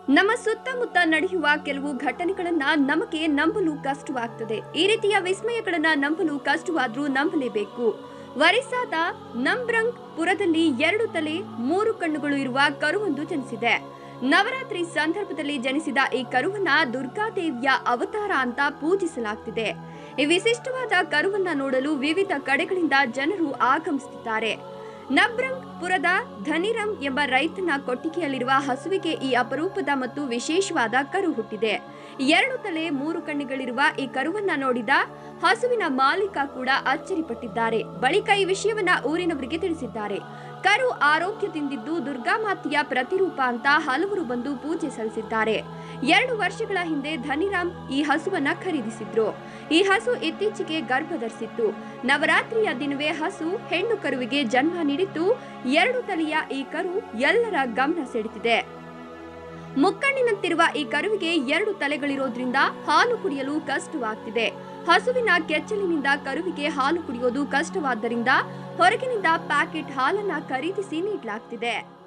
ನಮ್ಮ ಸುತ್ತಮುತ್ತ ನಡೆಯುವ ಕೆಲವು ಘಟನೆಗಳನ್ನ ನಮಗೆ ನಂಬಲು ಕಷ್ಟವಾಗ್ತದೆ ಈ ರೀತಿಯ ವಿಸ್ಮಯಗಳನ್ನ ನಂಬಲು ಕಷ್ಟವಾದ್ರೂ ನಂಬಲೇಬೇಕು ಒರಿಸ್ಸಾದ ನಂಬ್ರಂಗ್ ಪುರದಲ್ಲಿ ಎರಡು ತಲೆ ಮೂರು ಕಣ್ಣುಗಳು ಇರುವ ಕರುವೊಂದು ಜನಿಸಿದೆ ನವರಾತ್ರಿ ಸಂದರ್ಭದಲ್ಲಿ ಜನಿಸಿದ ಈ ಕರುವನ್ನ ದುರ್ಗಾದೇವಿಯ ಅವತಾರ ಅಂತ ಪೂಜಿಸಲಾಗ್ತಿದೆ ಈ ವಿಶಿಷ್ಟವಾದ ಕರುವನ್ನ ನೋಡಲು ವಿವಿಧ ಕಡೆಗಳಿಂದ ಜನರು ಆಗಮಿಸುತ್ತಿದ್ದಾರೆ ನಬ್ರಂಗ್ ಪುರದ ಧನಿರಂ ಎಂಬ ರೈತನ ಕೊಟ್ಟಿಗೆಯಲ್ಲಿರುವ ಹಸುವಿಗೆ ಈ ಅಪರೂಪದ ಮತ್ತು ವಿಶೇಷವಾದ ಕರು ಹುಟ್ಟಿದೆ ಎರಡು ತಲೆ ಮೂರು ಕಣ್ಣುಗಳಿರುವ ಈ ಕರುವನ್ನ ನೋಡಿದ ಹಸುವಿನ ಮಾಲೀಕ ಕೂಡ ಅಚ್ಚರಿಪಟ್ಟಿದ್ದಾರೆ ಬಳಿಕ ಈ ವಿಷಯವನ್ನ ಊರಿನವರಿಗೆ ತಿಳಿಸಿದ್ದಾರೆ ಕರು ಆರೋಗ್ಯದಿಂದಿದ್ದು ದುರ್ಗಾಮಾತೆಯ ಪ್ರತಿರೂಪ ಅಂತ ಹಲವರು ಬಂದು ಪೂಜೆ ಸಲ್ಲಿಸಿದ್ದಾರೆ ಎರಡು ವರ್ಷಗಳ ಹಿಂದೆ ಧನಿರಾಮ್ ಈ ಹಸುವನ್ನ ಖರೀದಿಸಿದ್ರು ಈ ಹಸು ಇತ್ತೀಚೆಗೆ ಗರ್ಭ ಧರಿಸಿತ್ತು ನವರಾತ್ರಿಯ ದಿನವೇ ಹಸು ಹೆಣ್ಣು ಕರುವಿಗೆ ಜನ್ಮ ನೀಡಿದ್ದು ಎರಡು ತಲೆಯ ಈ ಕರು ಎಲ್ಲರ ಗಮನ ಸೆಳೆದಿದೆ ಮುಕ್ಕಣ್ಣಿನಂತಿರುವ ಈ ಕರುವಿಗೆ ಎರಡು ತಲೆಗಳಿರೋದ್ರಿಂದ ಹಾಲು ಕುಡಿಯಲು ಕಷ್ಟವಾಗ್ತಿದೆ ಹಸುವಿನ ಕೆಚ್ಚಲಿನಿಂದ ಕರುವಿಗೆ ಹಾಲು ಕುಡಿಯೋದು ಕಷ್ಟವಾದ್ದರಿಂದ ಹೊರಗಿನಿಂದ ಪ್ಯಾಕೆಟ್ ಹಾಲನ್ನ ಖರೀದಿಸಿ ನೀಡಲಾಗ್ತಿದೆ